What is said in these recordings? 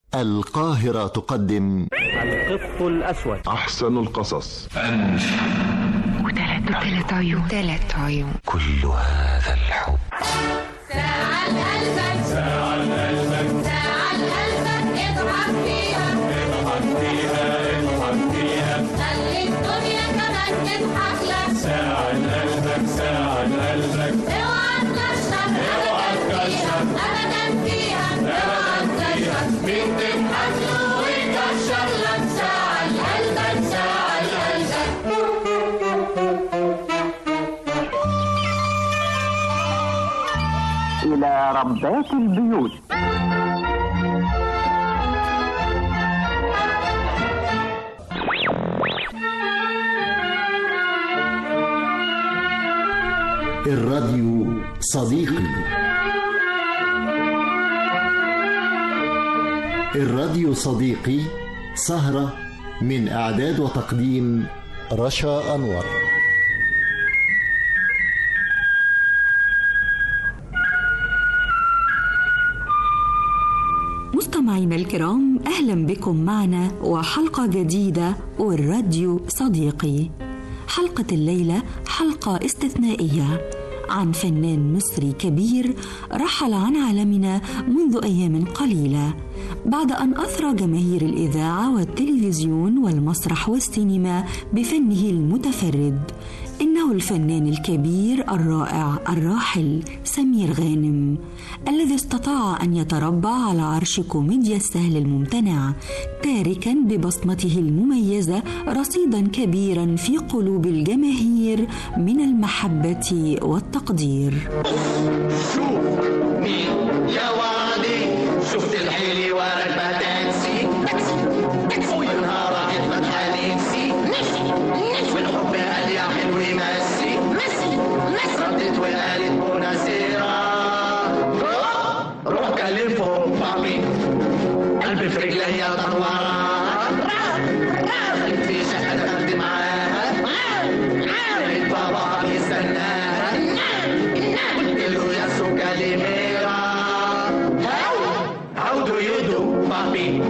القاهرة تقدم القط الأسود أحسن القصص وثلاث عيون ثلاث عيون كل هذا الحب ساعة قلبك ساعة قلبك ساعة قلبك اضحك فيها اضحك فيها اضحك فيها خلي الدنيا كمان تضحك لك ساعة قلبك ساعة قلبك اوعى تكشر اوعى تكشر ابدا فيها اوعى تكشر مين تضحك له ويكشر لك ساعة قلبك ساعة قلبك إلى ربات البيوت الراديو صديقي الراديو صديقي سهرة من إعداد وتقديم رشا أنور مستمعينا الكرام اهلا بكم معنا وحلقه جديده والراديو صديقي حلقه الليله حلقه استثنائيه عن فنان مصري كبير رحل عن عالمنا منذ ايام قليله بعد ان اثرى جماهير الاذاعه والتلفزيون والمسرح والسينما بفنه المتفرد انه الفنان الكبير الرائع الراحل سمير غانم الذي استطاع ان يتربع على عرش كوميديا السهل الممتنع تاركا ببصمته المميزه رصيدا كبيرا في قلوب الجماهير من المحبه والتقدير شوف مين يا وادي شفت الحيلي وراكبة تاكسي ونهار راحت فتحة نفسي والحب قال يا حلو يمسي ردت وقالت مناسيرة روح كلم فوق بابي قلبي في رجلي طوارة في شقة دخلت معاها لقيت بابا بيستناها قلت له يا سو كاليميرا How? How do you do, papi?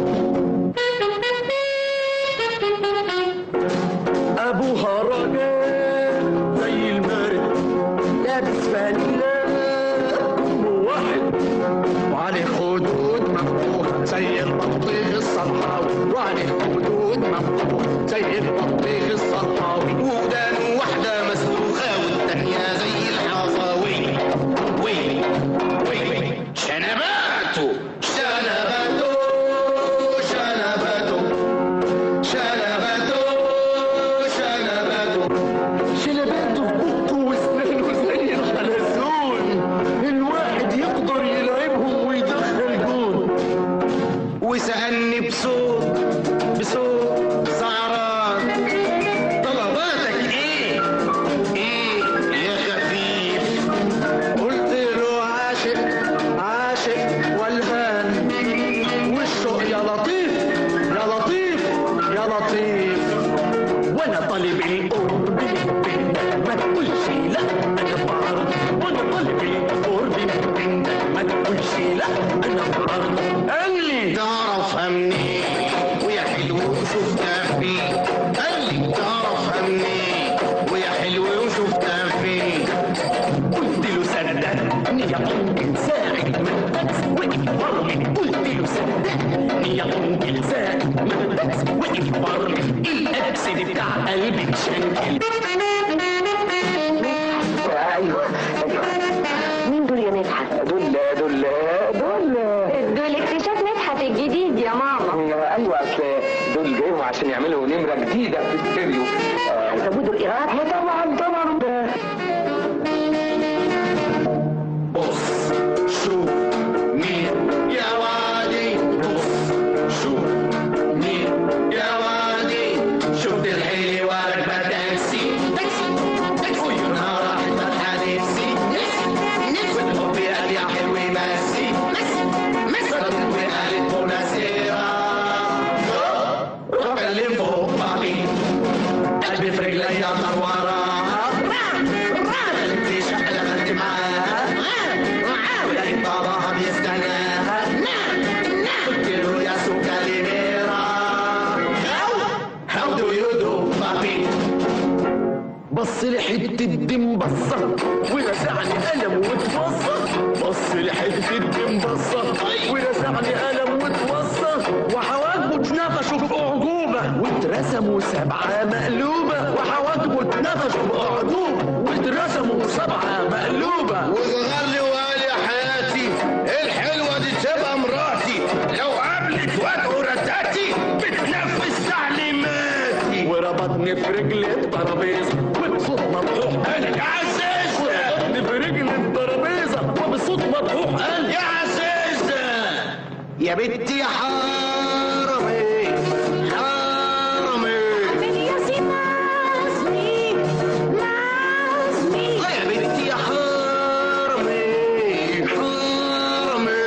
أبوها راجل زي المارد لابس فانيلا واحد وعليه خدود مفتوحة زي البطيخ الصحراوي وعليه خدود مفتوحة زي البطيخ الصحراوي ودانه واحدة مسلوخة والتانية زي الحصاوي وي وي شنباته شنباته شنباته شنباته شنباته شنباته في بقه واسنانه زي الحلزون الواحد يقدر يلعبهم ويدخل جون وسألني بصوت بصوت سعران طلباتك ايه؟ ايه يا خفيف؟ قلت له عاشق عاشق والهان والشوق يا لطيف يا لطيف يا لطيف وانا طالب القرب منك ما تقولش لا انا بعرض وانا طالب القرب منك ما تقولش لا انا بعرض قال لي تعرفها منين ويا حلو وشفتها فين قال لي تعرفها منين ويا حلو وشفتها فين قلت له صدقني يا ممكن ساعد ما التاكس وقف برلي قلت له صدقني يا ممكن ساعد ما التاكس وقف برلي الاكس بتاع قلبي اتشنكل أيوة مين دول يا مدحت؟ دول دول دول دول اكتشاف مدحت الجديد يا ماما أيوة أصل دول جايهم عشان يعملوا نمرة جديدة في الاستوديو هيزودوا الإيراد؟ طبعا طبعا بص شوف مين يا وادي بص شوف مين يا وادي شفت الحيلي وراكبة تاكسي عيونها راحت فتحة نفسي والحب قال يا حلو يمسي ردت وقالت مناسيرة روح كلم فوق بابي قلبي في رجلي طوارة بص لي حتة دم بصة ورزعني قلم واتوصى بص لي حتة دم بصة ورزعني قلم واتوصى وحواجبه اتنفشوا في أعجوبة واترسموا سبعة مقلوبة وحواجبه اتنفشوا في أعجوبة واترسموا سبعة مقلوبة وصغر لي وقال يا حياتي الحلوة دي تبقى مراتي لو قابلت وادعو رداتي بتنفذ تعليماتي وربطني في رجل الترابيزة وبصوت مطحوح قال يا عزيز وربطني في رجل الترابيزة وبصوت مطحوح قال يا عزيز يا بنتي يا حرامي حرامي يا بنتي يا حرامي حرامي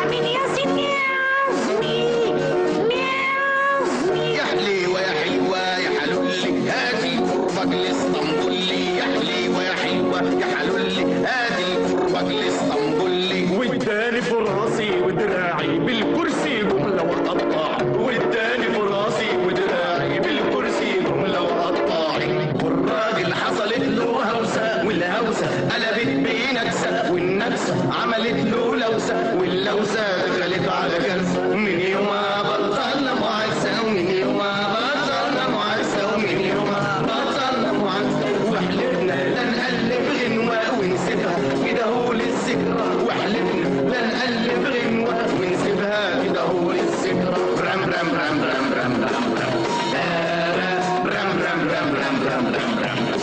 يا حليوة يا حلوة يا حلولي هاتي قربك لاسطنبولي يا حليوة يا حلوة يا حلولي هاتي قربك لاسطنبولي واداني في راسي ودراعي بالكرسي جملة وقطع واداني في راسي ودراعي بالكرسي جملة وقطاعي والراجل حصلت له هوسة والهوسة قلبت بيه نكسة والنكسة عملت له لوسة واللوسة دخلت على كارثة من يومها بطلنا معاكسة ومن يومها بطلنا معاكسة ومن يومها بطلنا معاكسة وحلفنا لا نقلب غنوة ونسيبها كده هو للذكرى وحلفنا لا نقلب غنوة ونسيبها كده هو للذكرى برم برم برم برم برم برم برم برم برم برم برم برم برم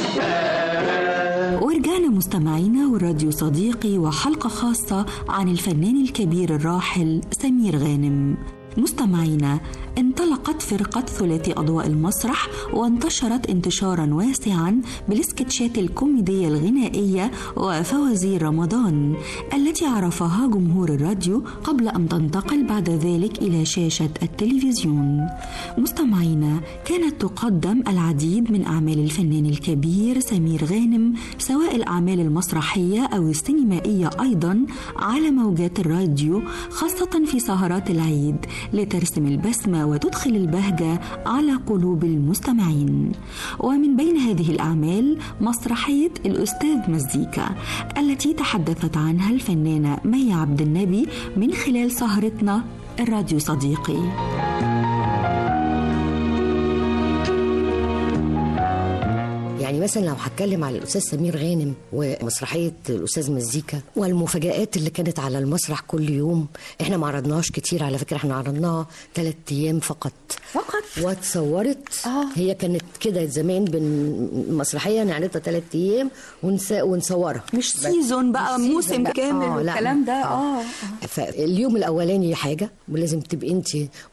برم ورجعنا مستمعينا والراديو صديقي وحلقة خاصة عن الفنان الكبير الراحل سمير غانم مستمعينا انطلقت فرقة ثلاثي أضواء المسرح وانتشرت انتشارا واسعا بالسكتشات الكوميدية الغنائية وفوازير رمضان التي عرفها جمهور الراديو قبل أن تنتقل بعد ذلك إلى شاشة التلفزيون مستمعينا كانت تقدم العديد من أعمال الفنان الكبير سمير غانم سواء الأعمال المسرحية أو السينمائية أيضا على موجات الراديو خاصة في سهرات العيد لترسم البسمة وتدخل البهجة على قلوب المستمعين ومن بين هذه الأعمال مسرحية الأستاذ مزيكا التي تحدثت عنها الفنانة مي عبد النبي من خلال سهرتنا الراديو صديقي يعني مثلا لو هتكلم على الاستاذ سمير غانم ومسرحيه الاستاذ مزيكا والمفاجات اللي كانت على المسرح كل يوم احنا ما عرضناهاش كتير على فكره احنا عرضناها ثلاث ايام فقط فقط واتصورت آه. هي كانت كده زمان بالمسرحيه نعرضها ثلاث ايام ونس... ونصورها مش سيزون بقى مش موسم سيزون بقى. كامل آه، لا. والكلام ده اه فاليوم الاولاني حاجه ولازم تبقي انت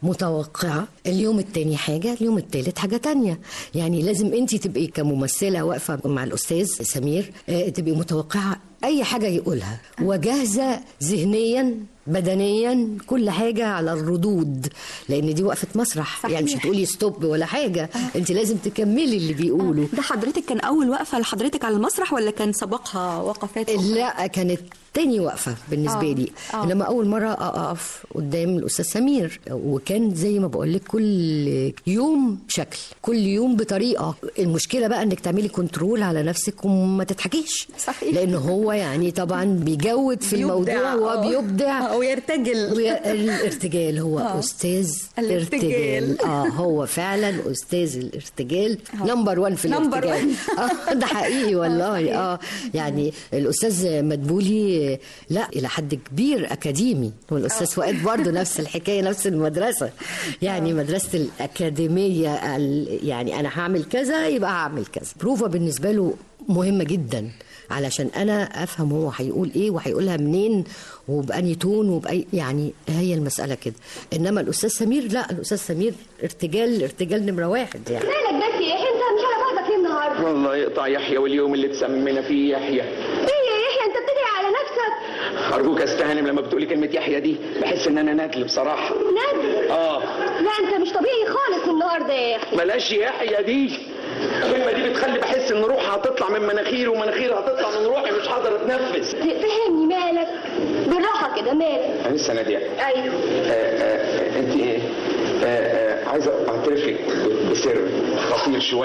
متوقعه اليوم التاني حاجه اليوم التالت حاجه تانية يعني لازم انت تبقي كممثله واقفه مع الاستاذ سمير آه، تبقي متوقعه اي حاجه يقولها وجاهزه ذهنيا بدنيا كل حاجه على الردود لان دي وقفه مسرح صحيح. يعني مش هتقولي ستوب ولا حاجه انت لازم تكملي اللي بيقوله ده حضرتك كان أول وقفة لحضرتك على المسرح ولا كان سبقها وقفات أخرى؟ لا كانت تاني وقفة بالنسبة آه، لي آه. لما أول مرة أقف قدام الأستاذ سمير وكان زي ما بقول لك كل يوم شكل كل يوم بطريقة المشكلة بقى إنك تعملي كنترول على نفسك وما تضحكيش صحيح. لأن هو يعني طبعا بيجود في بيبدع، الموضوع آه. وبيبدع آه، ويرتجل وي- الارتجال هو آه. استاذ الارتجال. ارتجال اه هو فعلا استاذ الارتجال نمبر 1 في نمبر الارتجال اه ده حقيقي والله اه يعني الاستاذ مدبولي لا الى حد كبير اكاديمي والاستاذ فؤاد برضه نفس الحكايه نفس المدرسه يعني مدرسه الاكاديميه ال- يعني انا هعمل كذا يبقى هعمل كذا بروفا بالنسبه له مهمه جدا علشان انا افهم هو هيقول ايه وهيقولها منين وبأني تون وبأي يعني هي المساله كده انما الاستاذ سمير لا الاستاذ سمير ارتجال ارتجال نمره واحد يعني مالك بس يا يحيى انت مش على بعضك ليه النهارده؟ والله يقطع يحيى واليوم اللي تسمينا فيه يحيى ايه يا يحيى انت بتدعي على نفسك؟ ارجوك استهانم لما بتقولي كلمه يحيى دي بحس ان انا ندل بصراحه ندل اه لا انت مش طبيعي خالص النهارده يا يحيى بلاش يحيى دي الكلمه دي بتخلي بحس ان روحي هتطلع من مناخيري ومناخيري هتطلع من روحي مش هقدر اتنفس فهمني مالك بالراحه كده مالك انا لسه ناديه ايوه انت ايه آه، آه، عايز اعترف لك ب- بسر خطير شويه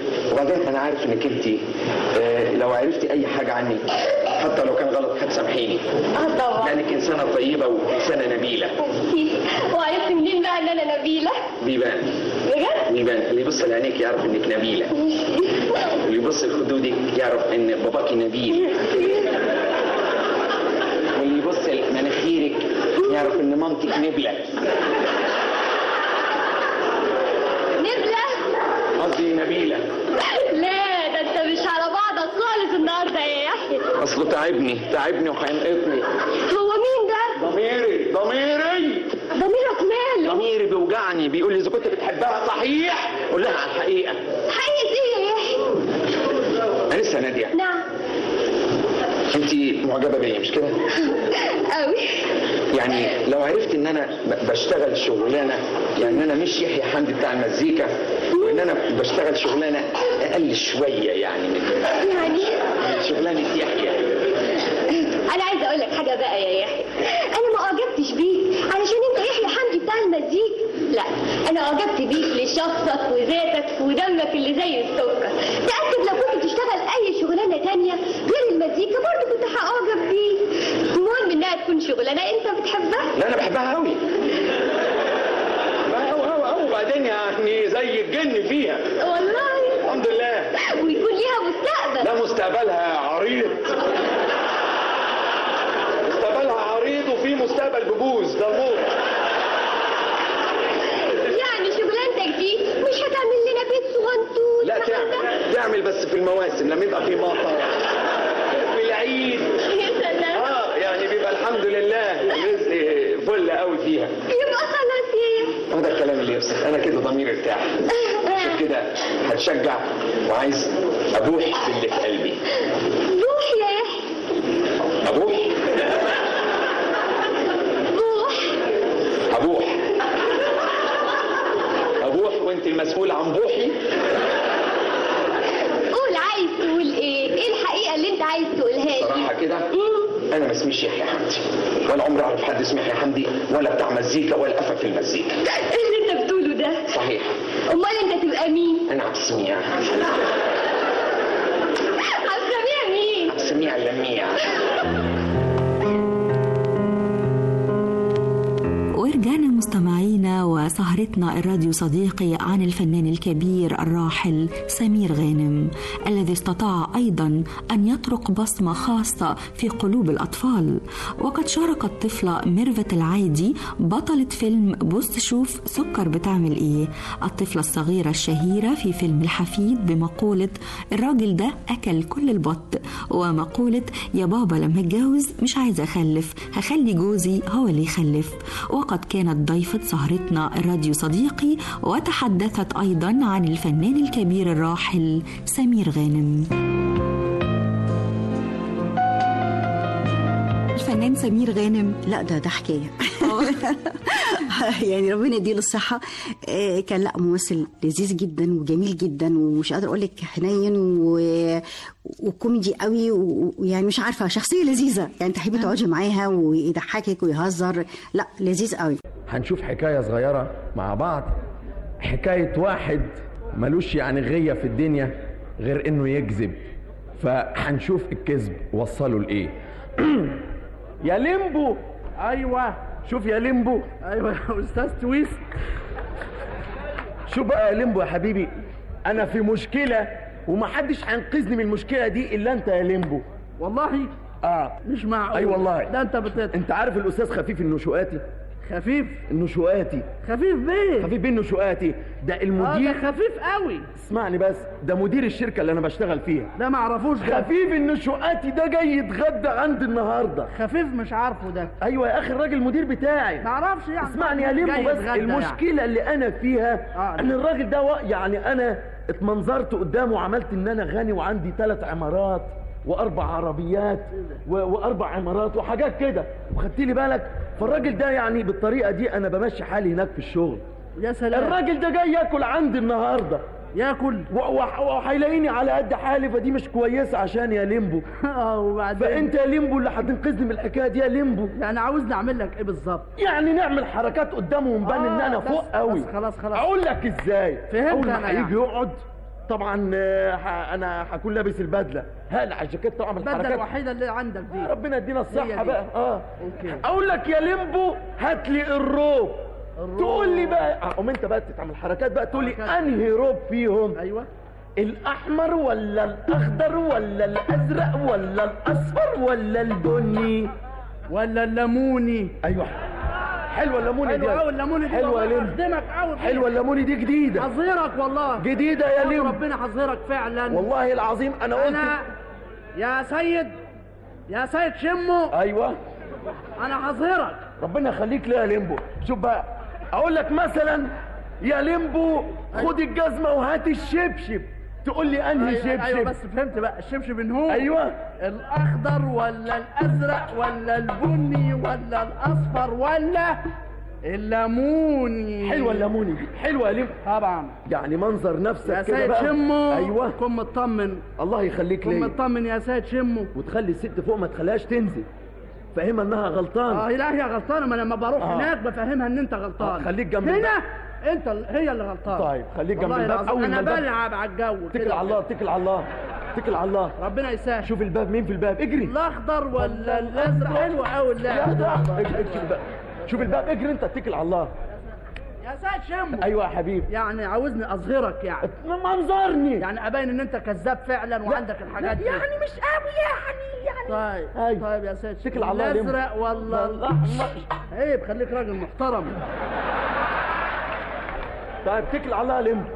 وبعدين انا عارف انك انت آه، لو عرفتي اي حاجه عني حتى لو كان غلط هتسامحيني اه طبعا لانك انسانه طيبه وانسانه نبيله وعرفت منين بقى ان انا نبيله بيبان بجد بيبان اللي يبص لعينيك يعرف انك نبيله واللي يبص لخدودك يعرف ان باباكي نبيل واللي يبص لمناخيرك يعرف ان مامتك نبله نبله قصدي نبيله لا ده انت مش على بعضك خالص النهارده يا يحيى اصله تعبني تعبني وهينقطني هو مين ده ضميري ضميري ضميرك ماله ضميري بيوجعني بيقول لي اذا كنت بتحبها صحيح قول لها على الحقيقه حقيقة ايه يا يحيى انا لسه ناديه نعم انت معجبه بيا مش كده قوي يعني لو عرفت ان انا ب- بشتغل شغلانه يعني انا مش يحيى حمدي بتاع المزيكا وان انا بشتغل شغلانه اقل شويه يعني من يعني من شغلانه يحيى انا عايزه اقول لك حاجه بقى يا يحيى انا ما اعجبتش بيك علشان انت يحيى حمدي بتاع المزيكا لا انا اعجبت بيك لشخصك وذاتك ودمك اللي زي السكر تاكد لو كنت تشتغل اي شغلانه تانية غير المزيكا برضه كنت هاعجب بيك المهم انها تكون شغلانه انت بتحبها لا انا بحبها قوي بحبها قوي قوي قوي وبعدين يعني زي الجن فيها والله الحمد لله ويكون ليها مستقبل لا مستقبلها عريض مستقبلها عريض وفي مستقبل بجوز ده الموت يعني شغلانتك دي مش هتعمل لنا بيت صغنطوط لا تعمل تعمل بس في المواسم لما يبقى في مطر في العيد يا سلام اه يعني بيبقى الحمد لله رزق فل قوي فيها يبقى خلاص يا هذا الكلام اللي يفسخ انا كده ضميري ارتاح عشان كده هتشجع وعايز ابوح باللي في قلبي روح يا يحيى ابوح روح ابوح ابوح وانت المسؤول عن بوحي قول عايز تقول ايه ايه الحقيقه اللي انت عايز تقولها لي صراحه كده انا ما اسميش يحيى حمدي ولا عمري اعرف حد اسمه يحيى حمدي ولا بتاع مزيكا ولا افهم في المزيكا ايه اللي انت بتقوله ده صحيح امال انت تبقى مين انا عبد السميع هتسميها مين عبد السميع اللميع ورجعنا مستمعينا وسهرتنا الراديو صديقي عن الفنان الكبير الراحل سمير غانم الذي استطاع ايضا ان يترك بصمه خاصه في قلوب الاطفال وقد شارك الطفله ميرفت العايدي بطله فيلم بص شوف سكر بتعمل ايه الطفله الصغيره الشهيره في فيلم الحفيد بمقوله الراجل ده اكل كل البط ومقوله يا بابا لما اتجوز مش عايزه اخلف هخلي جوزي هو اللي يخلف وقد كانت ضيفة سهرتنا الراديو صديقي وتحدثت أيضا عن الفنان الكبير الراحل سمير غانم الفنان سمير غانم لا ده ده حكايه يعني ربنا يديله الصحه آه، كان لا ممثل لذيذ جدا وجميل جدا ومش قادر اقول لك حنين و... وكوميدي قوي و- ويعني مش عارفه شخصيه لذيذه يعني تحبي تقعدي معاها ويضحكك ويهزر لا لذيذ قوي هنشوف حكاية صغيرة مع بعض حكاية واحد ملوش يعني غية في الدنيا غير انه يكذب فهنشوف الكذب وصله لايه يا ليمبو ايوه شوف يا ليمبو ايوه يا استاذ تويست شوف بقى يا ليمبو يا حبيبي انا في مشكلة ومحدش هينقذني من المشكلة دي الا انت يا ليمبو والله اه مش معقول اي والله ده انت بتت انت عارف الاستاذ خفيف النشواتي خفيف النشواتي خفيف بيه خفيف بيه النشواتي ده اه المدير ده خفيف قوي اسمعني بس ده مدير الشركة اللي أنا بشتغل فيها ده ما اعرفوش ده خفيف النشواتي ده جاي يتغدى عندي النهاردة خفيف مش عارفه ده أيوة يا أخي الراجل المدير بتاعي ما اعرفش يعني اسمعني يا جاي ليمبو بس يتغدى المشكلة اللي أنا فيها آه، إن الراجل ده وا- يعني أنا اتمنظرت قدامه وعملت إن أنا غني وعندي ثلاث عمارات وأربع عربيات و... وأربع عمارات وحاجات كده وخدت لي بالك فالراجل ده يعني بالطريقة دي أنا بمشي حالي هناك في الشغل يا سلام الراجل ده جاي ياكل عندي النهارده ياكل و- و- وهيلاقيني على قد حالي فدي مش كويسه عشان يا ليمبو اه وبعدين فانت يا ليمبو اللي هتنقذني من الحكايه دي يا ليمبو يعني عاوزني اعمل لك ايه بالظبط يعني نعمل حركات قدامه ونبان ان آه، انا بس- فوق قوي بس خلاص خلاص اقول لك ازاي فهمت اول أنا ما هيجي يعني. يقعد طبعا آه، ح- انا هكون لابس البدله هقلع الجاكيت طبعا البدله بالحركات الوحيده اللي عندك دي ربنا يدينا هي الصحه دي. بقى اه اوكي اقول لك يا ليمبو هات لي الروب تقول لي بقى قوم انت بقى تعمل حركات بقى تقول لي حركات. انهي روب فيهم ايوه الاحمر ولا الاخضر ولا الازرق ولا الاصفر ولا البني ولا الليموني ايوه حلوه الليموني دي حلوه قوي الليموني دي حلوه يا والله ليمبو اخدمك قوي حلوه الليموني دي جديده حظيرك والله جديده يا ليمبو ربنا حظيرك فعلا والله العظيم انا قلت انا يا سيد يا سيد شمو ايوه انا حظيرك ربنا يخليك ليه يا ليمبو شوف بقى اقول لك مثلا يا ليمبو خد الجزمه وهات الشبشب تقول لي انهي أيوة, شبشب ايوه بس فهمت بقى الشبشب من هو ايوه الاخضر ولا الازرق ولا البني ولا الاصفر ولا الليموني حلوه الليموني دي حلوه يا ليمبو طبعا يعني منظر يا نفسك كده سيد بقى شمو ايوه كن مطمن الله يخليك كن ليا مطمن يا سيد شمو وتخلي الست فوق ما تخليهاش تنزل فاهمها انها غلطانه اه لا هي غلطانه ما انا لما بروح آه. هناك بفهمها ان انت غلطان آه، خليك جنب هنا الباب. انت ال- هي اللي غلطانه طيب خليك جنب والله الباب العظيم اول ما انا الباب بلعب على الجو اتكل كده. على الله اتكل على الله اتكل على الله ربنا يسهل شوف الباب مين في الباب اجري الاخضر ولا الازرق حلو قوي يا اللعب ده ده اجري اجري الباب شوف الباب اجري انت اتكل على الله يا سيد شمو ايوه يا حبيبي يعني عاوزني اظهرك يعني منظرني يعني ابين ان انت كذاب فعلا وعندك الحاجات دي يعني مش قوي يعني يعني طيب أيوة. طيب يا سيد اتكل على الله يا لمبو. الازرق ولا الاحمر عيب خليك راجل محترم طيب اتكل على الله يا لمبو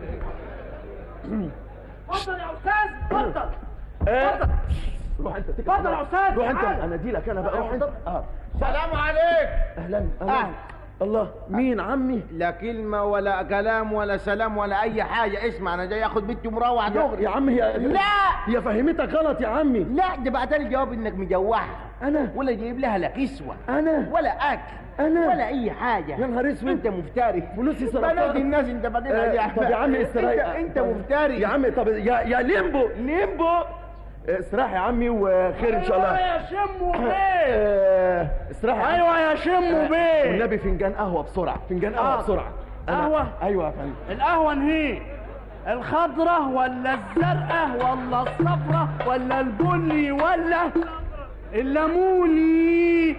اتفضل يا استاذ اتفضل اتفضل روح انت اتكل على اتفضل الله. يا أستاذ، روح انت تعال. انا ادي لك انا بقى روح انت اه سلام عليك اهلا اهلا الله مين عمي لا كلمة ولا كلام ولا سلام ولا أي حاجة اسمع أنا جاي آخد بنتي مروح يا, دغري يا عمي هي لا هي فهمتك غلط يا عمي لا ده بعد الجواب إنك مجوعها انا ولا جايب لها لا كسوة انا ولا أكل أنا؟ ولا أي حاجة يا نهار اسود أنت مفتري فلوسي صرفتها. بنات الناس أنت بعدين آه، طب يا عمي استريح أنت, أنت مفتري يا عمي طب يا يا ليمبو ليمبو آه، استراح يا عمي وخير ان شاء ايوه الله يا شمو بيه آه، استراح يا عمي. ايوه يا شمو بيه والنبي فنجان قهوه بسرعه فنجان قهوه آه. بسرعه أنا- قهوة؟ ايوه يا فندم القهوه انهي الخضرة ولا الزرقاء ولا الصفرة ولا البني ولا الليموني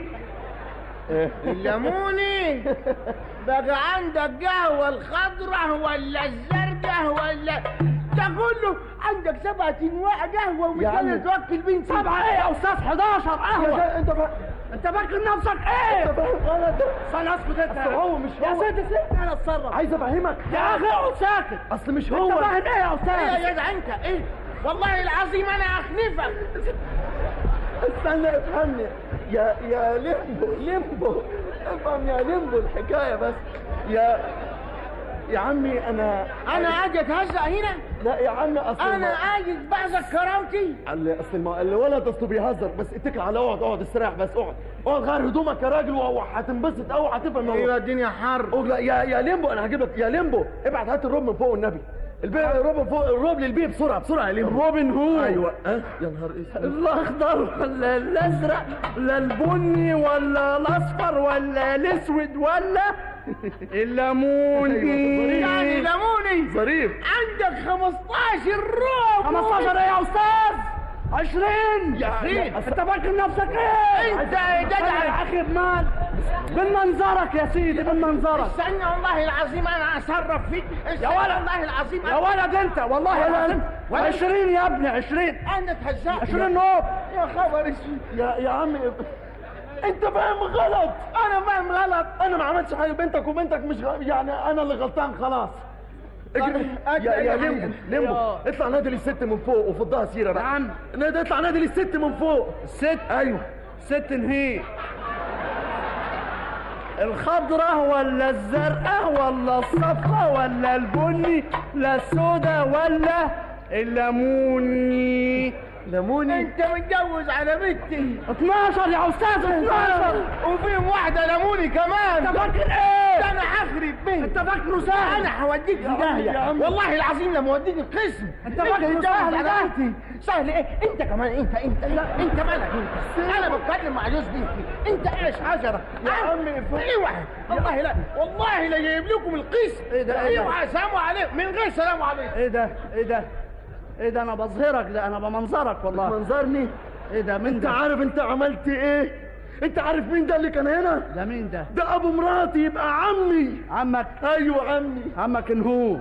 الليموني بقى عندك قهوة الخضرة ولا الزرقاء ولا تقول له عندك سبعة انواع قهوة ومش يا عمي. قادر توكل بنتي سبعة ايه يا استاذ 11 يا قهوة ده- انت بقى انت فاكر نفسك ايه انت فاهم غلط استنى اسكت انت أصل هو مش يا هو. سيدي سيبني انا اتصرف عايز افهمك يا اخي اقعد ساكت اصل مش انت هو فاهم ايه يا ايه استاذ يا جدع انت ايه والله العظيم انا اخنفك استنى افهمني يا يا ليمبو ليمبو افهم يا ليمبو الحكايه بس يا يا عمي انا انا اجي اتهزأ هنا لا يا عمي اصل انا ما- عايز بعزك كرامتي ال- اصل ما- الولد اصله بيهزر بس اتكل على اقعد اقعد استريح بس اقعد اقعد غير هدومك يا راجل وهتنبسط قوي هتفهم ايوه الدنيا حر اقعد لا، يا يا ليمبو انا هجيب لك يا ليمبو ابعت هات الروب من فوق النبي البي الروب من فوق الروب للبي بسرعه بسرعه يا ليمبو روبن هود ايوه ها يا نهار اسود الاخضر ولا الازرق ولا البني ولا الاصفر ولا الاسود ولا الليموني يعني ليموني ظريف عندك 15 روب 15 ايه يا استاذ 20 يا- يا- انت فاكر نفسك ايه انت يا جدع. يا اخي بمال بمنظرك يا سيدي بمنظرك استنى والله العظيم انا اتصرف فيك يا ولد. والله العظيم يا ولد انت والله العظيم ولد. 20 يا ابني 20 انا اتهزأت 20 نوب يا خبر اسود يا يا عمي انت فاهم غلط انا فاهم غلط انا ما عملتش حاجه بنتك وبنتك مش غ... يعني انا اللي غلطان خلاص اجري طيب، يا يا أجري. ليمبو ليمبو يا. اطلع نادي للست من فوق وفضها سيره بقى نعم. نادي اطلع نادي للست من فوق الست ايوه ست نهي الخضرة ولا الزرقاء ولا الصفرة ولا البني لا السودا ولا الليموني لموني انت متجوز على بنتي 12 يا استاذ 12 وفيهم واحده لموني كمان انت فاكر ايه؟ ده انا هخرب بيت انت فاكره سهل انا هوديك في داهيه والله العظيم لما اوديك القسم انت فاكره سهل ده سهل ايه؟ انت كمان انت انت لا انت مالك انت انا بتكلم مع جوز بنتي انت ايش حجره يا عمي اوعى والله لا والله لا جايب لكم القسم ايه ده ايه اوعى سلام عليكم من غير سلام عليكم ايه ده ايه ده ايه ده انا بظهرك ده انا بمنظرك والله منظرني ايه ده مين انت ده عارف انت عملت ايه انت عارف مين ده اللي كان هنا ده مين ده ده ابو مراتي يبقى عمي عمك ايوه عمي عمك ان هو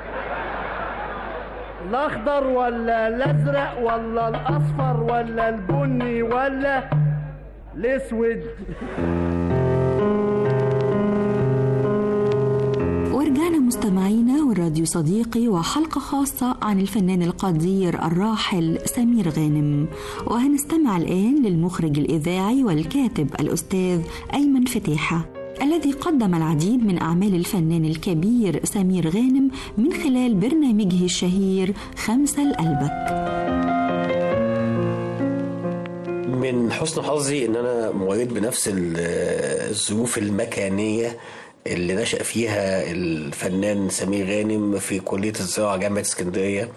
الاخضر ولا الازرق ولا الاصفر ولا البني ولا الاسود ورجعنا مستمعينا والراديو صديقي وحلقة خاصة عن الفنان القدير الراحل سمير غانم وهنستمع الآن للمخرج الإذاعي والكاتب الأستاذ أيمن فتيحة الذي قدم العديد من أعمال الفنان الكبير سمير غانم من خلال برنامجه الشهير خمسة لقلبك من حسن حظي ان انا مواليد بنفس ال- الظروف المكانيه اللي نشأ فيها الفنان سمير غانم في كلية الزراعة جامعة اسكندرية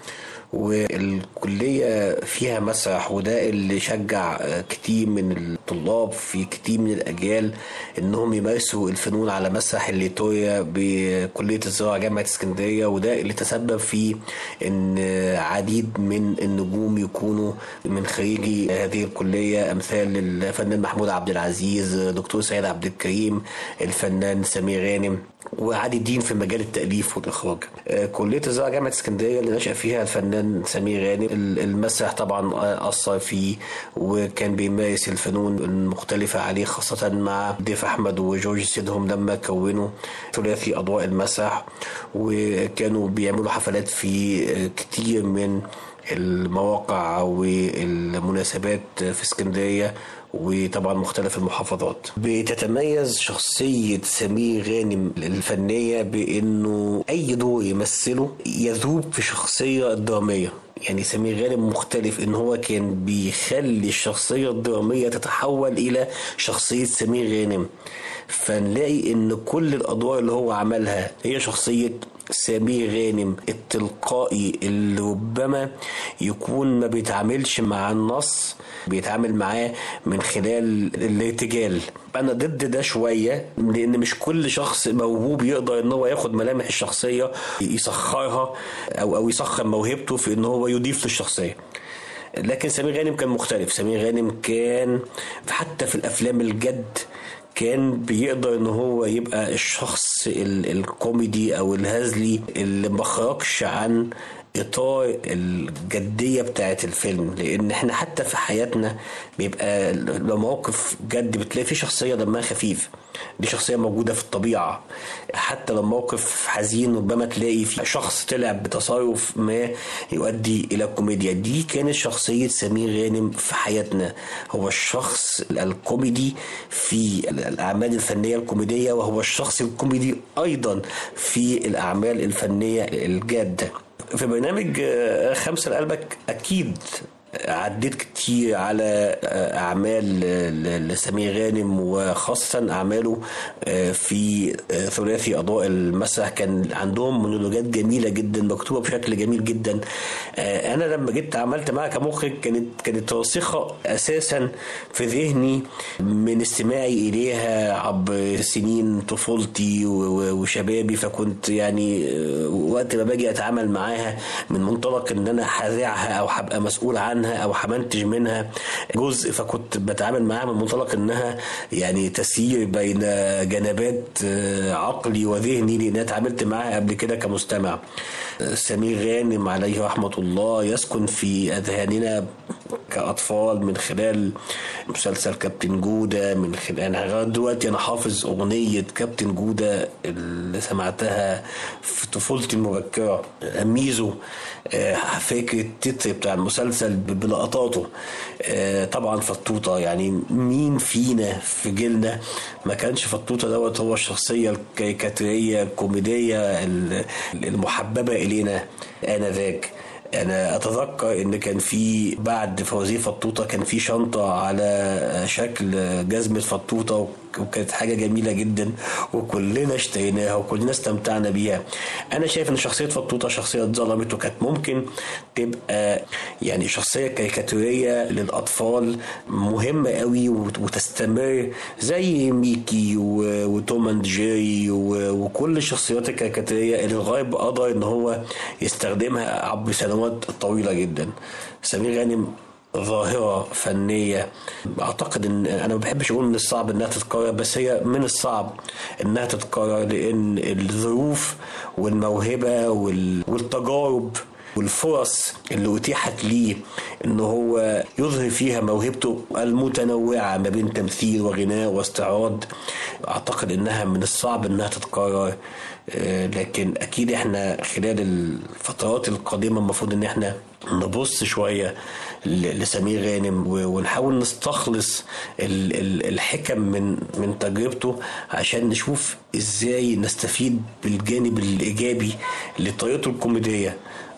والكلية فيها مسرح وده اللي شجع كتير من الطلاب في كتير من الأجيال إنهم يمارسوا الفنون على مسرح الليتويا بكلية الزراعة جامعة اسكندرية وده اللي تسبب في إن عديد من النجوم يكونوا من خريجي هذه الكلية أمثال الفنان محمود عبد العزيز دكتور سيد عبد الكريم الفنان سمير غانم وعديدين في مجال التأليف والإخراج آه، كلية الزراعة جامعة اسكندرية اللي نشأ فيها الفنان سمير غانم ال- المسرح طبعا آه، أثر فيه وكان بيمارس الفنون المختلفة عليه خاصة مع ضيف أحمد وجورج سيدهم لما كونوا ثلاثي أضواء المسرح وكانوا بيعملوا حفلات في آه، كتير من المواقع والمناسبات في اسكندرية وطبعا مختلف المحافظات بتتميز شخصية سمير غانم الفنية بأنه أي دور يمثله يذوب في شخصية درامية يعني سمير غانم مختلف ان هو كان بيخلي الشخصية الدرامية تتحول الى شخصية سمير غانم فنلاقي ان كل الادوار اللي هو عملها هي شخصية سمير غانم التلقائي اللي ربما يكون ما بيتعاملش مع النص بيتعامل معاه من خلال الارتجال انا ضد ده شويه لان مش كل شخص موهوب يقدر ان هو ياخد ملامح الشخصيه يسخرها او او يسخر موهبته في ان هو يضيف للشخصيه لكن سمير غانم كان مختلف سمير غانم كان حتى في الافلام الجد كان بيقدر ان هو يبقى الشخص ال- الكوميدي او الهزلي اللي ما خرجش عن اطار الجديه بتاعت الفيلم لان احنا حتى في حياتنا بيبقى لو موقف جد بتلاقي فيه شخصيه دمها خفيف دي شخصيه موجوده في الطبيعه حتى لو موقف حزين ربما تلاقي في شخص طلع بتصرف ما يؤدي الى كوميديا دي كانت شخصيه سمير غانم في حياتنا هو الشخص الكوميدي في الاعمال الفنيه الكوميديه وهو الشخص الكوميدي ايضا في الاعمال الفنيه الجاده في برنامج آه، خمسة لقلبك أكيد عديت كتير على آه، أعمال ل- لسمير غانم وخاصة أعماله آه، في آه، ثلاثي أضواء المسرح كان عندهم مونولوجات جميلة جدا مكتوبة بشكل جميل جدا آه، أنا لما جيت عملت معاها كمخرج كانت كانت راسخة أساسا في ذهني من استماعي إليها عبر سنين طفولتي و- و- وشبابي فكنت يعني آه، وقت ما باجي أتعامل معاها من منطلق إن أنا هذاعها أو هبقى مسؤول عنها او همنتج منها جزء فكنت بتعامل معاها من منطلق انها يعني تسيير بين جنبات آه، عقلي وذهني لان أنا اتعاملت معاها قبل كده كمستمع آه، سمير غانم عليه رحمه الله يسكن في اذهاننا كاطفال من خلال مسلسل كابتن جوده من خلال انا لغايه دلوقتي انا حافظ اغنيه كابتن جوده اللي سمعتها في طفولتي المبكره ميزو آه، فاكر التتر بتاع المسلسل ب- بلقطاته آه، طبعا فطوطه يعني مين فينا في جيلنا ما كانش فطوطه دوت هو الشخصيه الكاريكاتيريه الكوميديه ال- المحببه الينا انذاك انا اتذكر ان كان في بعد فوزيه فطوطه كان في شنطه على شكل جزمه فطوطه وكانت حاجه جميله جدا وكلنا اشتريناها وكلنا استمتعنا بيها انا شايف ان شخصيه فطوطه شخصيه اتظلمت وكانت ممكن تبقى يعني شخصيه كاريكاتوريه للاطفال مهمه قوي وتستمر زي ميكي و- وتوم اند جيري و- وكل الشخصيات الكاريكاتوريه اللي الغرب قدر ان هو يستخدمها عبر سنوات طويله جدا سمير غانم ظاهرة فنية أعتقد إن أنا ما بحبش أقول من الصعب إنها تتكرر بس هي من الصعب إنها تتكرر لأن الظروف والموهبة وال- والتجارب والفرص اللي أتيحت ليه إن هو يظهر فيها موهبته المتنوعة ما بين تمثيل وغناء واستعراض أعتقد إنها من الصعب إنها تتكرر آه، لكن أكيد إحنا خلال الفترات القادمة المفروض إن إحنا نبص شوية ل- لسمير غانم و- ونحاول نستخلص ال- ال- الحكم من من تجربته عشان نشوف ازاي نستفيد بالجانب الايجابي لطريقته الكوميديه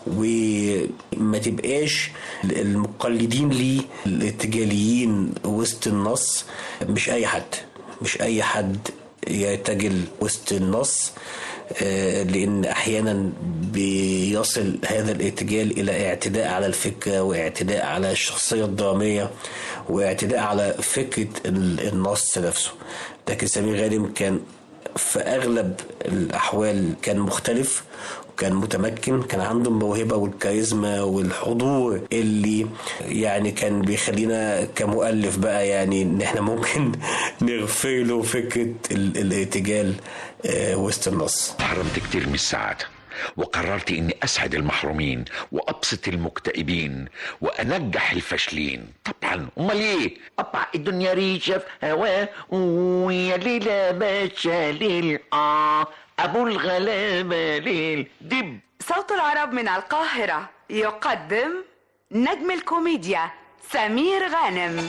وما تبقاش المقلدين ليه الارتجاليين وسط النص مش اي حد مش اي حد يرتجل وسط النص آه، لان احيانا بيصل هذا الارتجال الى اعتداء على الفكره واعتداء على الشخصيه الدراميه واعتداء على فكره ال- النص نفسه لكن سمير غانم كان في اغلب الاحوال كان مختلف وكان متمكن كان عنده الموهبه والكاريزما والحضور اللي يعني كان بيخلينا كمؤلف بقى يعني ان احنا ممكن نغفر له فكره ال- الارتجال آه، وسط النص حرمت كتير من السعادة وقررت اني اسعد المحرومين وابسط المكتئبين وانجح الفاشلين طبعا امال ايه ابع الدنيا ريشه في هواه ويا ليلى باشا ليل اه ابو الغلابه ليل دب صوت العرب من القاهرة يقدم نجم الكوميديا سمير غانم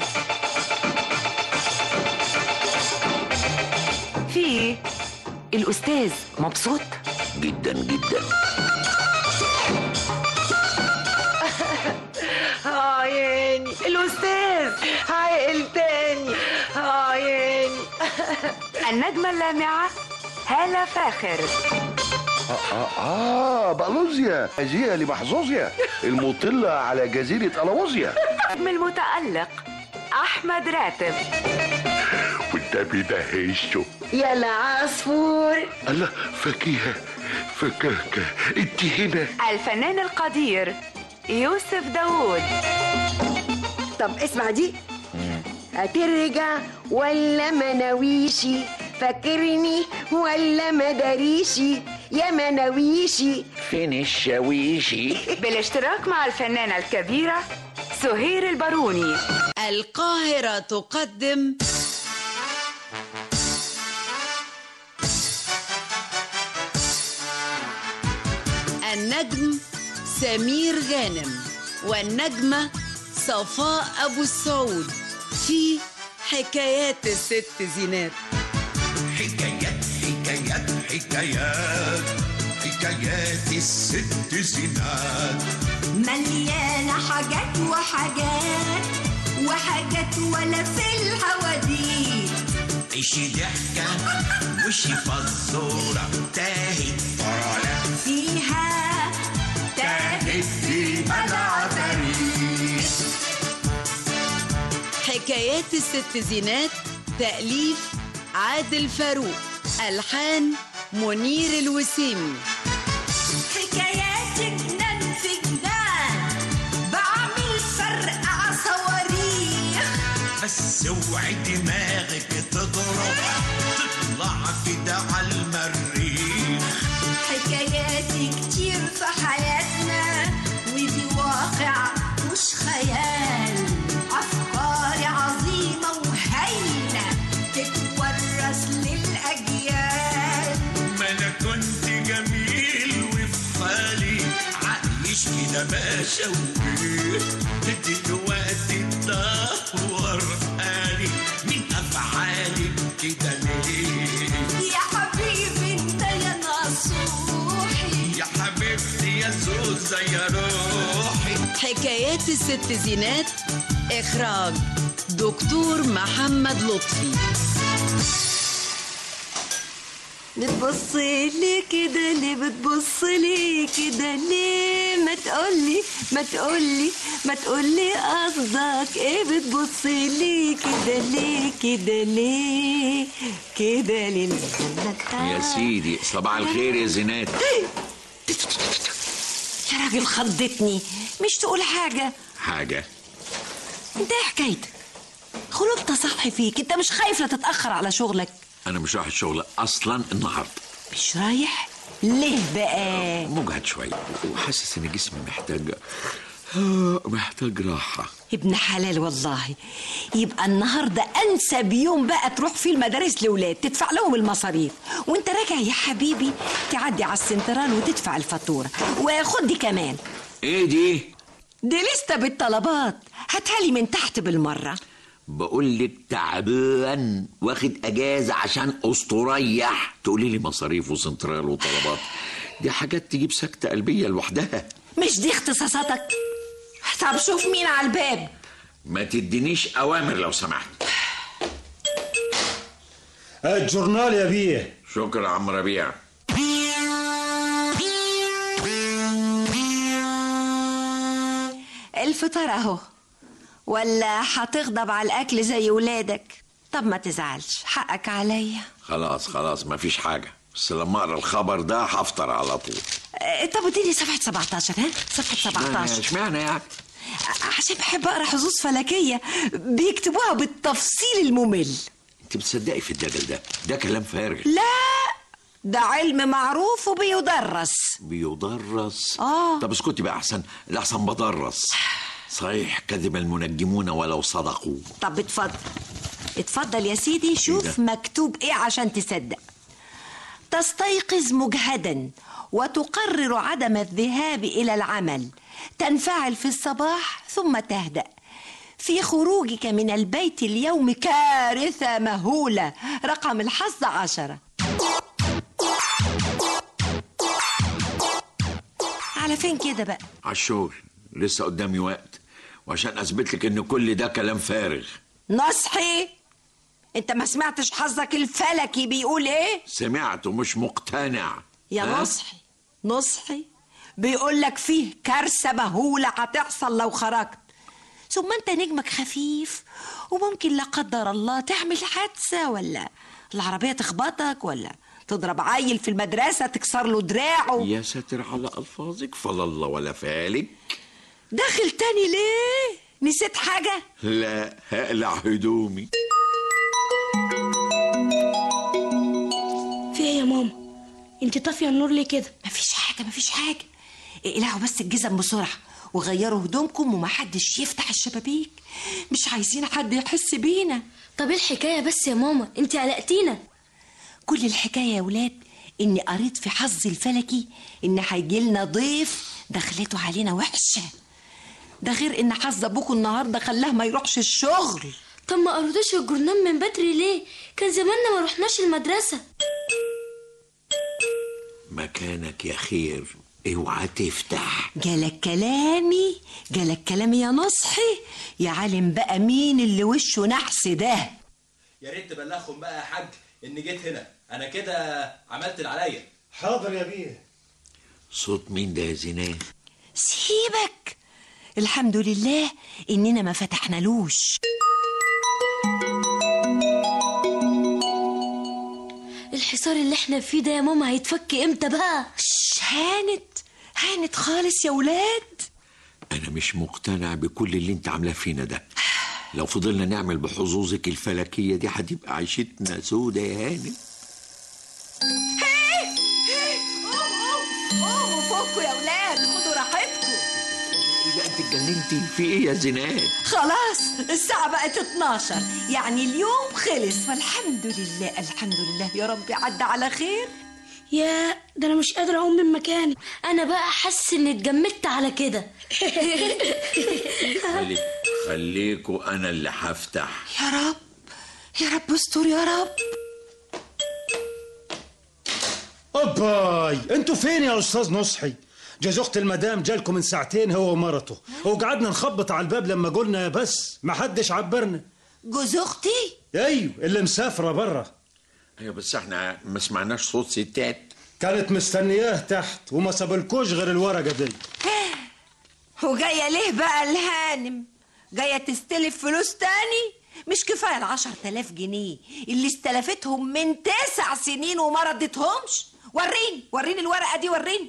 في الأستاذ مبسوط جدا جدا اه ياني الأستاذ عاقل تاني اه ياني النجمة اللامعة هالة فاخر آه, آه, آه بألوزيا هذه لمحظوظيا المطلة على جزيرة ألوزيا نجم المتألق أحمد راتب والنبي ده هيشه يا العصفور الله فكيهة فكاكة انت هنا الفنان القدير يوسف داوود طب اسمع دي هترجع ولا مناويشي فاكرني ولا مداريشي يا مناويشي فين الشاويشي بالاشتراك مع الفنانة الكبيرة سهير الباروني القاهرة تقدم النجم سمير غانم والنجمة صفاء أبو السعود في حكايات الست زينات حكايات حكايات حكايات حكايات الست زينات مليانة حاجات وحاجات وحاجات ولا في الحواديت عيشي ضحكة وشي فزورة تاهت طالع فيها تاهت في العفاريت حكايات الست زينات تأليف عادل فاروق ألحان منير الوسيمي حكايات جنان في جنان بعمل فرقع صواريخ بس اوعي دماغك تضرب تطلع كده على المريخ حكاياتي كتير في حياتنا ودي واقع مش خيال أفكاري عظيمة وهايلة تتورث للأجيال ما انا كنت جميل وفي حالي عايش كده باشا وبيه دلوقتي اتدهور حالي من افعالي كده ليه يا حبيبي انت يا نصوحي يا حبيبتي يا زوزة يا روح حكايات الست زينات إخراج دكتور محمد لطفي بتبص لي كده ليه بتبص لي كده ليه ما تقولي ما تقولي ما تقولي قصدك ايه بتبص لي كده ليه كده ليه كده ليه يا سيدي صباح الخير يا زينات يا راجل خضتني مش تقول حاجة حاجة انت ايه حكايتك خلقت صحي فيك انت مش خايف لا تتأخر على شغلك أنا مش رايح الشغل أصلا النهاردة مش رايح ليه بقى مجهد شوية وحاسس إن جسمي محتاج محتاج راحة ابن حلال والله يبقى النهارده انسب يوم بقى تروح فيه المدارس لاولاد تدفع لهم المصاريف وانت راجع يا حبيبي تعدي على السنترال وتدفع الفاتوره وخد دي كمان إيه دي؟ دي لسته بالطلبات هاتها لي من تحت بالمره بقول لك تعبان واخد اجازه عشان استريح تقولي لي مصاريف وسنترال وطلبات دي حاجات تجيب سكته قلبيه لوحدها مش دي اختصاصاتك طب شوف مين على الباب ما تدينيش اوامر لو سمحت الجورنال يا بيه شكرا يا عم ربيع الفطار اهو ولا هتغضب على الاكل زي ولادك طب ما تزعلش حقك عليا خلاص خلاص ما فيش حاجه بس لما اقرا الخبر ده هفطر على طول اه، طب اديني صفحه 17 ها صفحه 17 اشمعنى يعني عشان بحب اقرا حظوظ فلكيه بيكتبوها بالتفصيل الممل انت بتصدقي في الدجل ده ده كلام فارغ لا ده علم معروف وبيدرس بيدرس اه طب اسكتي بقى احسن الاحسن بدرس صحيح كذب المنجمون ولو صدقوا طب اتفضل اتفضل يا سيدي شوف مكتوب ايه عشان تصدق تستيقظ مجهدا وتقرر عدم الذهاب الى العمل تنفعل في الصباح ثم تهدا في خروجك من البيت اليوم كارثة مهولة رقم الحظ عشرة على فين كده بقى على الشغل لسه قدامي وقت وعشان اثبت لك ان كل ده كلام فارغ نصحي انت ما سمعتش حظك الفلكي بيقول ايه سمعت ومش مقتنع يا ها؟ نصحي نصحي بيقول لك فيه كارثة مهولة هتحصل لو خرجت ثم انت نجمك خفيف وممكن لا قدر الله تعمل حادثة ولا العربية تخبطك ولا تضرب عيل في المدرسة تكسر له دراعه يا ساتر على الفاظك فلا الله ولا فالك داخل تاني ليه نسيت حاجة لا هقلع هدومي في ايه يا ماما انت طافيه النور ليه كده مفيش حاجة مفيش حاجة اقلعوا بس الجزم بسرعة وغيروا هدومكم ومحدش يفتح الشبابيك مش عايزين حد يحس بينا طب ايه الحكايه بس يا ماما انت قلقتينا كل الحكاية يا ولاد إني قريت في حظي الفلكي إن هيجيلنا ضيف دخلته علينا وحشة ده غير إن حظ أبوكوا النهاردة خلاه ما يروحش الشغل طب ما قريتوش الجورنال من بدري ليه كان زماننا ما رحناش المدرسه مكانك يا خير اوعى تفتح جالك كلامي جالك كلامي يا نصحي يا عالم بقى مين اللي وشه نحس ده يا ريت تبلغهم بقى يا حاج اني جيت هنا انا كده عملت اللي عليا حاضر يا بيه صوت مين ده يا زينات سيبك الحمد لله إننا ما فتحنالوش الحصار اللي احنا فيه ده يا ماما هيتفك امتى بقى هانت هانت خالص يا ولاد انا مش مقتنع بكل اللي انت عاملاه فينا ده لو فضلنا نعمل بحظوظك الفلكيه دي هتبقى عيشتنا سودة يا هانم قوموا فوقوا يا ولاد خدوا راحتكم ايه ده انت اتجننتي في ايه يا زينات خلاص الساعة بقت 12 يعني اليوم خلص والحمد لله الحمد لله يا رب عدى على خير يا ده انا مش قادره اقوم من مكاني انا بقى حاسس اني اتجمدت على كده خلي خليكوا انا اللي هفتح يا رب يا رب استر يا رب اوباي انتوا فين يا استاذ نصحي جوز اخت المدام جالكم من ساعتين هو ومرته وقعدنا نخبط على الباب لما قلنا بس ما حدش عبرنا جوز اختي ايوه اللي مسافره بره ايوه بس احنا ما سمعناش صوت ستات كانت مستنياه تحت وما سابلكوش غير الورقه دي وجاية ليه بقى الهانم جاية تستلف فلوس تاني مش كفاية العشر تلاف جنيه اللي استلفتهم من تسع سنين وما ردتهمش وريني وريني الورقة دي وريني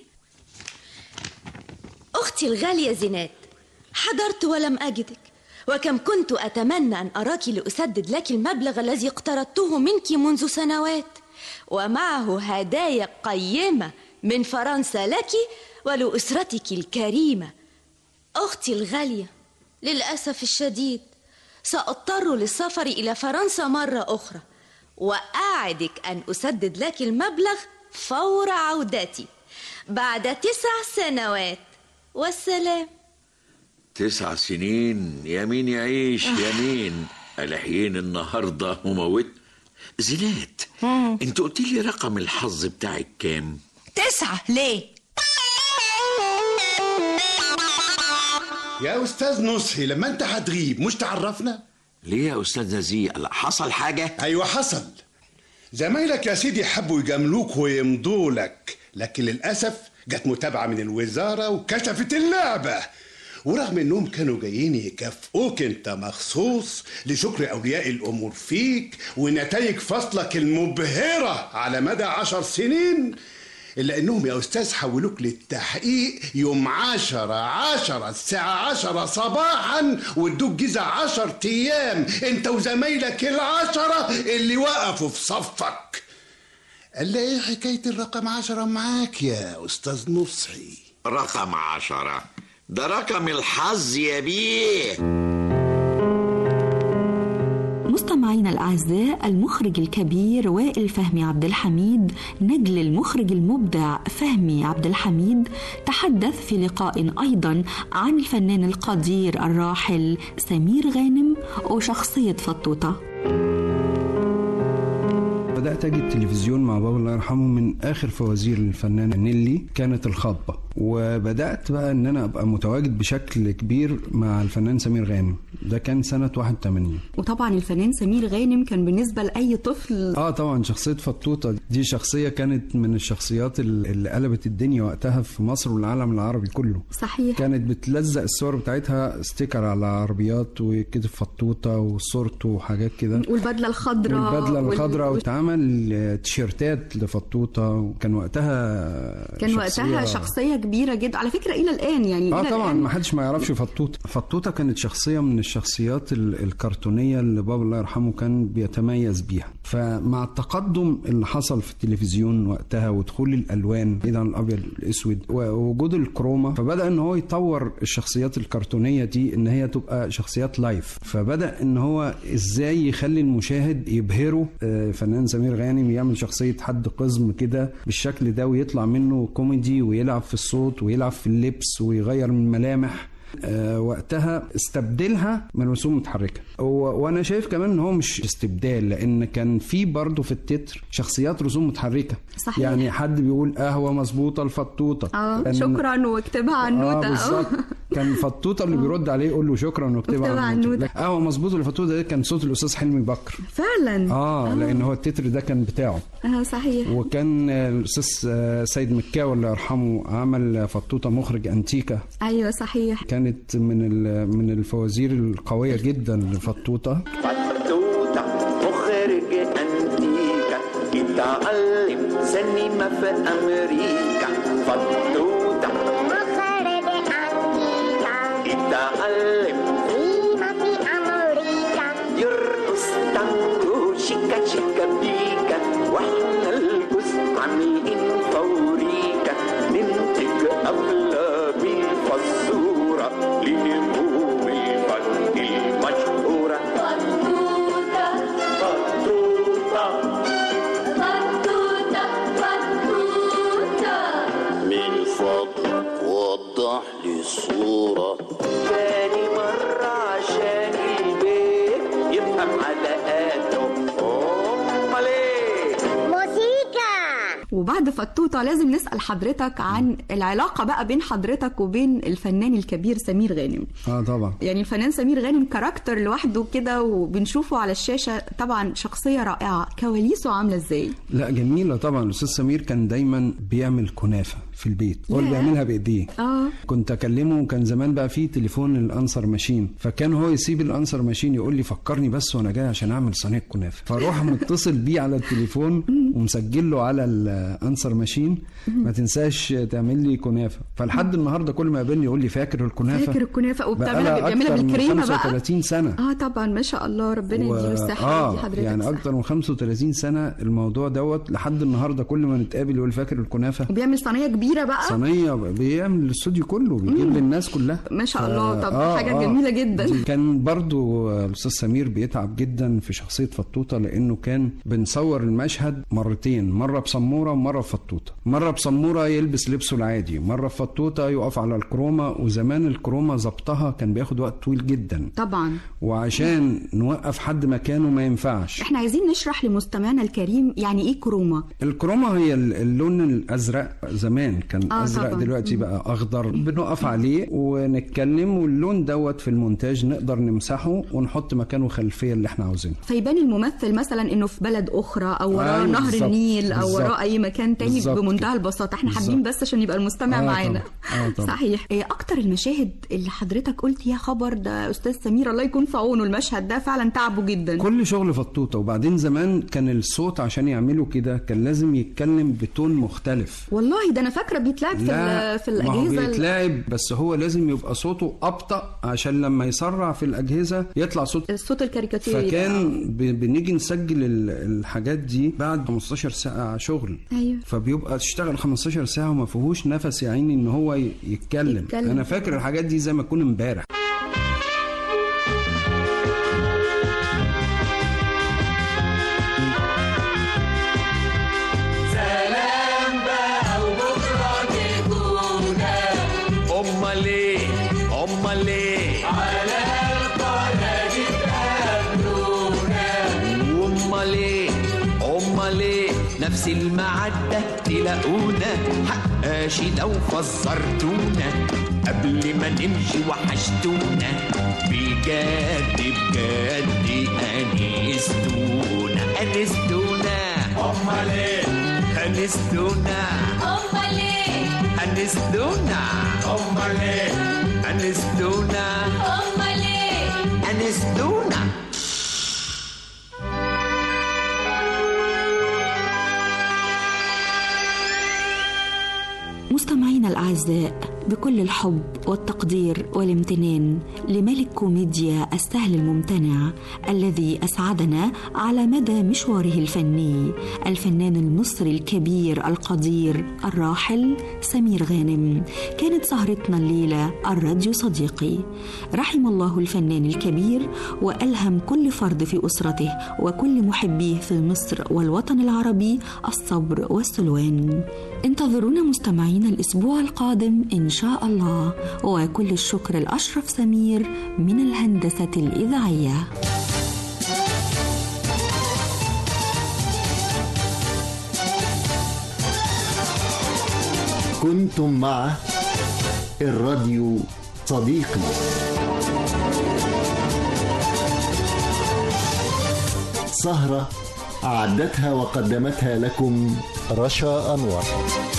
أختي الغالية زينات حضرت ولم أجدك وكم كنت أتمنى أن أراك لأسدد لك المبلغ الذي اقترضته منك منذ سنوات ومعه هدايا قيمة من فرنسا لك ولأسرتك الكريمة أختي الغالية للأسف الشديد سأضطر للسفر إلى فرنسا مرة أخرى وأعدك أن أسدد لك المبلغ فور عودتي بعد تسع سنوات والسلام تسع سنين يمين يعيش يمين الحين النهارده وموت زينات انت قلت لي رقم الحظ بتاعك كام تسعة ليه يا استاذ نصحي لما انت هتغيب مش تعرفنا ليه يا استاذ نزيه لا حصل حاجه ايوه حصل زمايلك يا سيدي حبوا يجاملوك ويمضوا لك لكن للاسف جت متابعه من الوزاره وكشفت اللعبه ورغم انهم كانوا جايين يكافئوك انت مخصوص لشكر اولياء الامور فيك ونتائج فصلك المبهره على مدى عشر سنين إلا إنهم يا أستاذ حولوك للتحقيق يوم عشرة عشرة الساعة عشرة صباحا وادوك جزء عشر أيام أنت وزمايلك العشرة اللي وقفوا في صفك قال لي إيه حكاية الرقم عشرة معاك يا أستاذ نصحي رقم عشرة ده رقم الحظ يا بيه مستمعينا الأعزاء المخرج الكبير وائل فهمي عبد الحميد نجل المخرج المبدع فهمي عبد الحميد تحدث في لقاء أيضا عن الفنان القدير الراحل سمير غانم وشخصية فطوطة بدأت أجي التلفزيون مع بابا الله يرحمه من آخر فوازير الفنان نيلي كانت الخطبة وبدأت بقى إن أنا أبقى متواجد بشكل كبير مع الفنان سمير غانم ده كان سنة 81 وطبعا الفنان سمير غانم كان بالنسبة لأي طفل اه طبعا شخصية فطوطة دي شخصية كانت من الشخصيات ال- اللي قلبت الدنيا وقتها في مصر والعالم العربي كله صحيح كانت بتلزق الصور بتاعتها ستيكر على عربيات وكتب فطوطة وصورته وحاجات كده والبدلة الخضراء والبدله وال- الخضراء واتعمل تيشيرتات لفطوطه وكان وقتها كان وقتها شخصية كبيرة جدا على فكرة إلى الآن يعني اه إلى طبعا الآن ما حدش ما يعرفش فطوطه فطوطه كانت شخصيه من الشخصيات ال- الكرتونيه اللي بابا الله يرحمه كان بيتميز بيها فمع التقدم اللي حصل في التلفزيون وقتها ودخول الالوان بعيد عن الابيض الاسود ووجود الكروما فبدا ان هو يطور الشخصيات الكرتونيه دي ان هي تبقى شخصيات لايف فبدا ان هو ازاي يخلي المشاهد يبهره آه، فنان سمير غانم يعمل شخصيه حد قزم كده بالشكل ده ويطلع منه كوميدي ويلعب في الصوت ويلعب في اللبس ويغير من الملامح آه، وقتها استبدلها من رسوم متحركه و- وانا شايف كمان ان هو مش استبدال لان كان في برضه في التتر شخصيات رسوم متحركه صحيح. يعني حد بيقول قهوه مظبوطه الفطوطه اه كان- شكرا واكتبها عنوتة اه بالظبط كان فطوطه اللي بيرد عليه يقول له شكرا واكتبها واكتبها عنوتة عنوتة. لكن قهوه مظبوطه الفطوطه ده كان صوت الاستاذ حلمي بكر فعلا اه لان هو التتر ده كان بتاعه اه صحيح وكان الاستاذ آه، سيد مكاوي الله يرحمه عمل فطوطه مخرج انتيكا ايوه صحيح كانت من ال- من الفوازير القويه جدا لفطوطه فتوتة مخرج أنتيكا يتعلم سينما في أمريكا فتوتة مخرج أنتيكا يتعلم سينما في أمريكا يرقص تانجو شيكا شيكا بيكا واحنا الجوز عاملين فوريكا ننتج أفلام الفزورة لنجوم الفن المشهورة بطوطة بطوطة بطوطة بطوطة من فضلك وضح لي الصورة تاني مرة عشان البيت يفهم على قده أمال إيه وبعد وبعد فتوته لازم نسال حضرتك عن العلاقه بقى بين حضرتك وبين الفنان الكبير سمير غانم اه طبعا يعني الفنان سمير غانم كاركتر لوحده كده وبنشوفه على الشاشه طبعا شخصيه رائعه كواليسه عامله ازاي لا جميلة طبعا الأستاذ سمير كان دايما بيعمل كنافة في البيت هو اللي ياه. بيعملها بإيديه اه كنت اكلمه وكان زمان بقى فيه تليفون الانسر ماشين فكان هو يسيب الانسر ماشين يقول لي فكرني بس وانا جاي عشان اعمل صينيه كنافه فاروح متصل بيه على التليفون ومسجل له على الانسر ماشين ما تنساش تعمل لي كنافه فلحد النهارده كل ما يقابلني يقول لي فاكر الكنافه فاكر الكنافه وبتعملها بقالها بيعملها أكتر من بالكريمه بقى 35 سنه اه طبعا ما شاء الله ربنا و- يديله الصحه اه ويدي حضرتك يعني الصحة. اكتر من 35 سنه الموضوع دوت لحد النهارده كل ما نتقابل يقول فاكر الكنافه وبيعمل صينيه كبيره بقى صينيه بيعمل الاستوديو كله بيجيب للناس كلها ما شاء الله طب آه، حاجه آه. جميله جدا كان برضو الاستاذ سمير بيتعب جدا في شخصيه فطوطه لانه كان بنصور المشهد مرتين مره بسموره ومره بفطوطه مره بسموره يلبس لبسه العادي مره بفطوطه يقف على الكروما وزمان الكروما ظبطها كان بياخد وقت طويل جدا طبعا وعشان نوقف حد مكانه ما ينفعش احنا عايزين نشرح لمستمعنا الكريم يعني ايه كروما الكروما هي ال- اللون الازرق زمان كان آه، ازرق طبعاً. دلوقتي بقى اخضر بنقف عليه ونتكلم واللون دوت في المونتاج نقدر نمسحه ونحط مكانه خلفيه اللي احنا عاوزينها فيبان الممثل مثلا انه في بلد اخرى او وراه أيوة، نهر بالظبط، النيل او بالظبط. وراه اي مكان تاني بالظبط بمنتهى كده. البساطه احنا بالظبط. حابين بس عشان يبقى المستمع آه، معانا طبعاً. آه، طبعاً. صحيح ايه اكتر المشاهد اللي حضرتك قلت يا خبر ده استاذ سمير الله يكون في عونه المشهد ده فعلا تعبه جدا كل شغل فطوطه وبعدين زمان كان الصوت عشان يعملوا كده كان لازم يتكلم بتون مختلف والله ده انا فاكره بيتلعب في لا ال- في ما هو الاجهزه ال- بيتلعب بس هو لازم يبقى صوته ابطا عشان لما يسرع في الاجهزه يطلع صوت الصوت الكاريكاتيري ده. فكان ب- بنيجي نسجل ال- الحاجات دي بعد 15 ساعه شغل ايوه فبيبقى تشتغل 15 ساعه وما فيهوش نفس يا عيني ان هو ي- يتكلم. يتكلم. انا فاكر الحاجات دي زي ما تكون امبارح سلام بقى وبكرة تكونا امال ايه امال ايه على القناة تقابلونا امال ايه امال ايه نفس المعدة تلاقونا حقاشي لو فزرتونا قبل ما نمشي وحشتونا بجد بجد انستونا انستونا امال ايه انستونا امال ايه انستونا امال ايه انستونا امال ايه انستونا مستمعينا الأعزاء بكل الحب والتقدير والامتنان لملك كوميديا السهل الممتنع الذي أسعدنا على مدى مشواره الفني الفنان المصري الكبير القدير الراحل سمير غانم كانت سهرتنا الليلة الراديو صديقي رحم الله الفنان الكبير وألهم كل فرد في أسرته وكل محبيه في مصر والوطن العربي الصبر والسلوان انتظرونا مستمعينا الأسبوع القادم إن شاء الله وكل الشكر الأشرف سمير من الهندسة الإذاعية كنتم مع الراديو صديقي سهرة أعدتها وقدمتها لكم رشا أنور